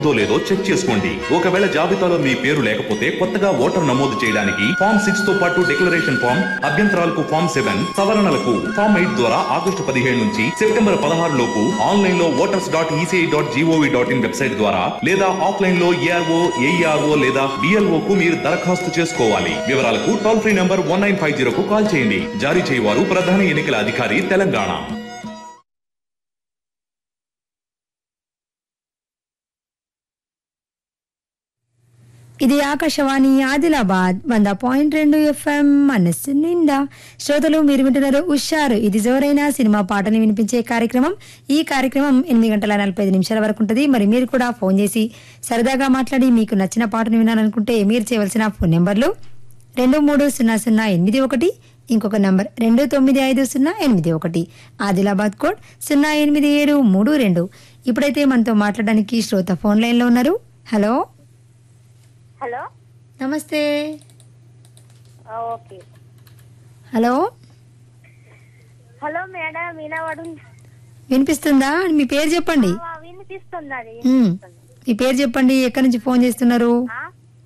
దో లేదో చెక్ చేసుకోండి ఒకవేళ జాబితాలో మీ పేరు లేకపోతే కొత్తగా ఓటర్ నమోదు చేయడానికి ఫామ్ సిక్స్ తో పాటు డిక్లరేషన్ ఫామ్ అభ్యంతరాలకు ఫామ్ సెవెన్ సవరణలకు ఫామ్ ఎయిట్ ద్వారా ఆగస్టు పదిహేడు నుంచి సెప్టెంబర్ పదహారు లోపు ఆన్లైన్ లో voters dot ECI dot GOV dot in website ద్వారా లేదా ఆఫ్లైన్ లో ఏఆర్ఓ ఏఈఆర్ఓ లేదా బిఎల్ఓ కు మీరు దరఖాస్తు చేసుకోవాలి వివరాలకు toll free number one nine five zero కు కాల్ చేయండి జారీ చేయవారు ప్రధాన ఎన్నికల అధికారి తెలంగాణ ఇది ఆకాశవాణి ఆదిలాబాద్ వంద పాయింట్ రెండు ఎఫ్ఎం మనస్సు నిండా శ్రోతలు మీరు వింటున్నారు ఉషారు ఇది జోరైన సినిమా పాటని వినిపించే కార్యక్రమం ఈ కార్యక్రమం ఎనిమిది గంటల నలభై ఐదు నిమిషాల వరకు ఉంటుంది మరి మీరు కూడా ఫోన్ చేసి సరదాగా మాట్లాడి మీకు నచ్చిన పాటను వినాలనుకుంటే మీరు చేయవలసిన ఫోన్ నెంబర్లు రెండు మూడు సున్నా సున్నా ఎనిమిది ఒకటి ఇంకొక నంబర్ రెండు తొమ్మిది ఐదు సున్నా ఎనిమిది ఒకటి ఆదిలాబాద్ కోడ్ సున్నా ఎనిమిది ఏడు మూడు రెండు ఇప్పుడైతే మనతో మాట్లాడడానికి శ్రోత ఫోన్ లైన్లో ఉన్నారు హలో హలో నమస్తే ఆ, ఓకే హలో హలో మేడం వినవడు వినిపిస్తుందా మీ పేరు చెప్పండి ఆ, వినిపిస్తున్నది ఉమ్. మీ పేరు చెప్పండి ఎక్కడి నుంచి ఫోన్ చేస్తున్నారు ఆ?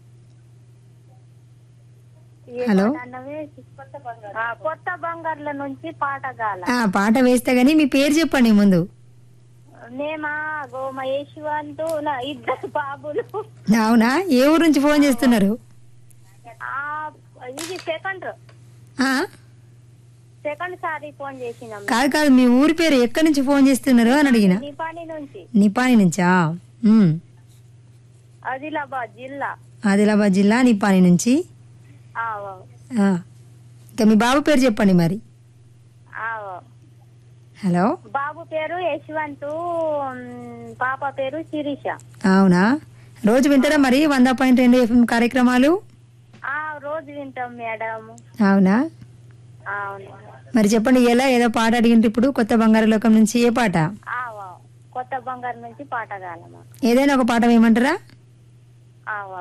హలో ఏమన్నవే? ఆ, కొత్త బంగార్ల నుంచి పాటగాల ఆ పాట వేస్తే గానీ మీ పేరు చెప్పండి ముందు నేమా గోమ యశ్వంతు నా ఇద్దరు బాబులు అవునా ఏ ఊరు నుంచి ఫోన్ చేస్తున్నారు ఆ, ఇది సెకండ్ ఆ సెకండ్ సారి ఫోన్ చేసినాం కాదు కాదు మీ ఊరి పేరు ఎక్కడి నుంచి ఫోన్ చేస్తున్నారు అని అడిగిన నిపాని నుంచి నిపాని నుంచా ఉమ్. ఆదిలాబాద్ జిల్లా ఆదిలాబాద్ జిల్లా నిపాని నుంచి ఆ, ఆ. ఇంకా మీ బాబు పేరు చెప్పండి మరి ఆ. హలో బాబు పేరు యశ్వంతు మ్, పాప పేరు శిరీష అవునా రోజు వింటారా మరి వంద పాయింట్ రెండు ఎఫ్ఎం కార్యక్రమాలు ఆ రోజు వింటాం మేడం అవునా అవును మరి చెప్పండి ఎలా ఏదో పాట అడిగింటే ఇప్పుడు కొత్త బంగారు లోకం నుంచి ఏ పాట ఆ, వా. కొత్త బంగారు నుంచి పాటగాలమా ఏదైనా ఒక పాట వేయమంటారా ఆ, వా.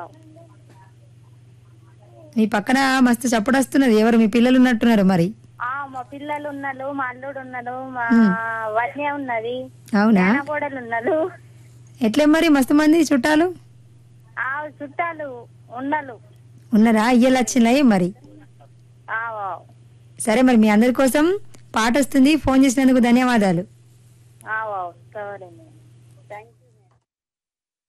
మీ పక్కన మస్తు చప్పుడు వస్తున్నది ఎవరు మీ పిల్లలు ఉన్నట్టున్నారు మరి ఆ మా పిల్లలు ఉన్నారు మా అల్లుడు ఉన్నాడు మా వన్య ఉన్నది అవునా కోడలు ఉన్నారు ఎట్లే మరి మస్తు మంది చుట్టాలు ఆ చుట్టాలు ఉన్నలు ఉన్నారా అయ్యలు వచ్చినాయి మరి ఆ, వా. సరే మరి మీ అందరి కోసం పాట వస్తుంది ఫోన్ చేసినందుకు ధన్యవాదాలు